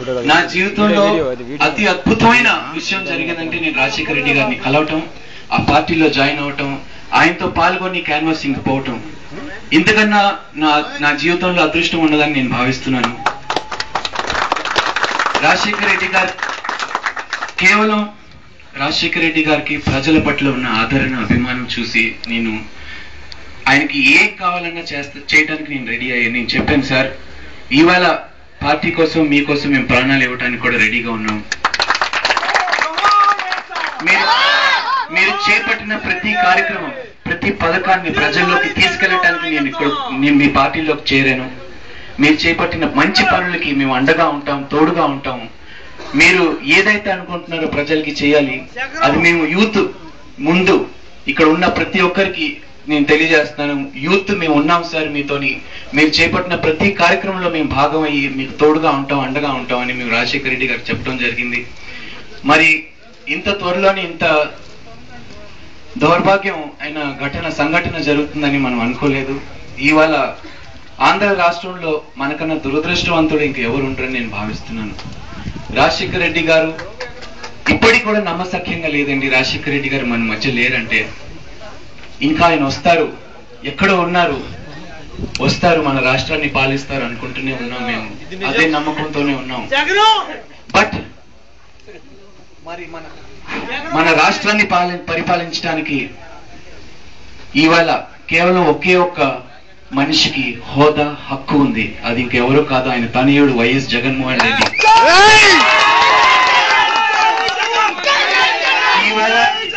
నా జీవితంలో అతి అద్భుతమైన విషయం జరిగిందంటే నేను రాజశేఖర రెడ్డి గారిని కలవటం ఆ పార్టీలో జాయిన్ అవటం ఆయనతో పాల్గొని క్యాన్వాసింగ్ పోవటం ఇంతకన్నా నా నా జీవితంలో అదృష్టం ఉండదని నేను భావిస్తున్నాను రాజశేఖర రెడ్డి గారు కేవలం రాజశేఖర రెడ్డి గారికి ప్రజల పట్ల ఉన్న ఆదరణ అభిమానం చూసి నేను ఆయనకి ఏం కావాలన్నా చేస్తా చేయడానికి నేను రెడీ అయ్యాను నేను చెప్పాను సార్ ఇవాళ పార్టీ కోసం మీకోసం మేము ప్రాణాలు ఇవ్వడానికి కూడా రెడీగా ఉన్నాం మీరు మీరు చేపట్టిన ప్రతి కార్యక్రమం ప్రతి పథకాన్ని ప్రజల్లోకి తీసుకెళ్ళటానికి నేను ఇక్కడ నేను మీ పార్టీలోకి చేరాను మీరు చేపట్టిన మంచి పనులకి మేము అండగా ఉంటాం తోడుగా ఉంటాం మీరు ఏదైతే అనుకుంటున్నారో ప్రజలకి చేయాలి అది మేము యూత్ ముందు ఇక్కడ ఉన్న ప్రతి ఒక్కరికి నేను తెలియజేస్తున్నాను యూత్ మేము ఉన్నాం సార్ మీతోని మీరు చేపట్టిన ప్రతి కార్యక్రమంలో మేము భాగం అయ్యి మీకు తోడుగా ఉంటాం అండగా ఉంటాం అని మేము రాజశేఖర రెడ్డి గారు చెప్పడం జరిగింది మరి ఇంత త్వరలోనే ఇంత దౌర్భాగ్యం అయిన ఘటన సంఘటన జరుగుతుందని మనం అనుకోలేదు ఇవాళ ఆంధ్ర రాష్ట్రంలో మనకన్నా దురదృష్టవంతుడు ఇంక ఎవరు ఉండరని నేను భావిస్తున్నాను రాజశేఖర రెడ్డి గారు ఇప్పటికి కూడా నమ్మసఖ్యంగా లేదండి రాజశేఖర రెడ్డి గారు మన మధ్య లేరంటే ఇంకా ఆయన వస్తారు ఎక్కడో ఉన్నారు వస్తారు మన రాష్ట్రాన్ని పాలిస్తారు అనుకుంటూనే ఉన్నాం మేము అదే నమ్మకంతోనే ఉన్నాం బట్ మరి మన మన రాష్ట్రాన్ని పాలి పరిపాలించడానికి ఇవాళ కేవలం ఒకే ఒక్క మనిషికి హోదా హక్కు ఉంది అది ఇంకెవరో కాదు ఆయన తనయుడు వైఎస్ జగన్మోహన్ రెడ్డి ఇవాళ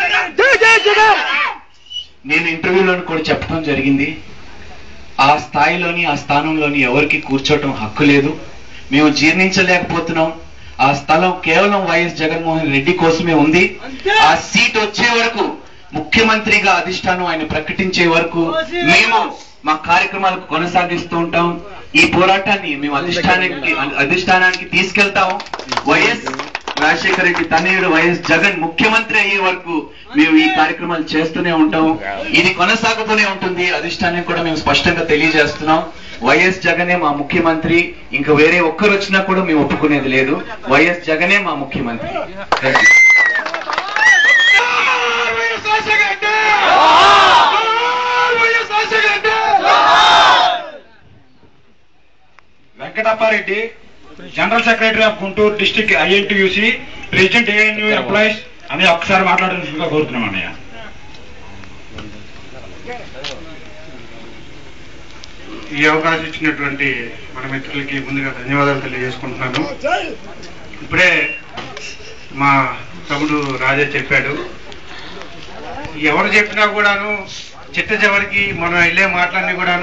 నేను ఇంటర్వ్యూలో కూడా చెప్పడం జరిగింది ఆ స్థాయిలోని ఆ స్థానంలోని ఎవరికి కూర్చోవటం హక్కు లేదు మేము జీర్ణించలేకపోతున్నాం ఆ స్థలం కేవలం వైఎస్ జగన్మోహన్ రెడ్డి కోసమే ఉంది ఆ సీట్ వచ్చే వరకు ముఖ్యమంత్రిగా అధిష్టానం ఆయన ప్రకటించే వరకు మేము మా కార్యక్రమాలకు కొనసాగిస్తూ ఉంటాం ఈ పోరాటాన్ని మేము అధిష్టానానికి అధిష్టానానికి తీసుకెళ్తాం వైఎస్ రాజశేఖర రెడ్డి తనయుడు వైఎస్ జగన్ ముఖ్యమంత్రి అయ్యే వరకు మేము ఈ కార్యక్రమాలు చేస్తూనే ఉంటాం ఇది కొనసాగుతూనే ఉంటుంది అధిష్టానం కూడా మేము స్పష్టంగా తెలియజేస్తున్నాం వైఎస్ జగనే మా ముఖ్యమంత్రి ఇంకా వేరే ఒక్కరు వచ్చినా కూడా మేము ఒప్పుకునేది లేదు వైఎస్ జగనే మా ముఖ్యమంత్రి Thank you. Venkatappareddy general secretary of Guntur district INTUC president ANU employees అని ఒక్కసారి మాట్లాడాల్సిందిగా కోరుతున్నాం అన్నయ్య ఈ అవకాశం ఇచ్చినటువంటి మన మిత్రులకి ముందుగా ధన్యవాదాలు తెలియజేసుకుంటున్నాను ఇప్పుడే మా తమ్ముడు రాజా చెప్పాడు ఎవరు చెప్పినా కూడాను చిట్ట చివరికి మనం వెళ్ళే మాటలన్నీ కూడా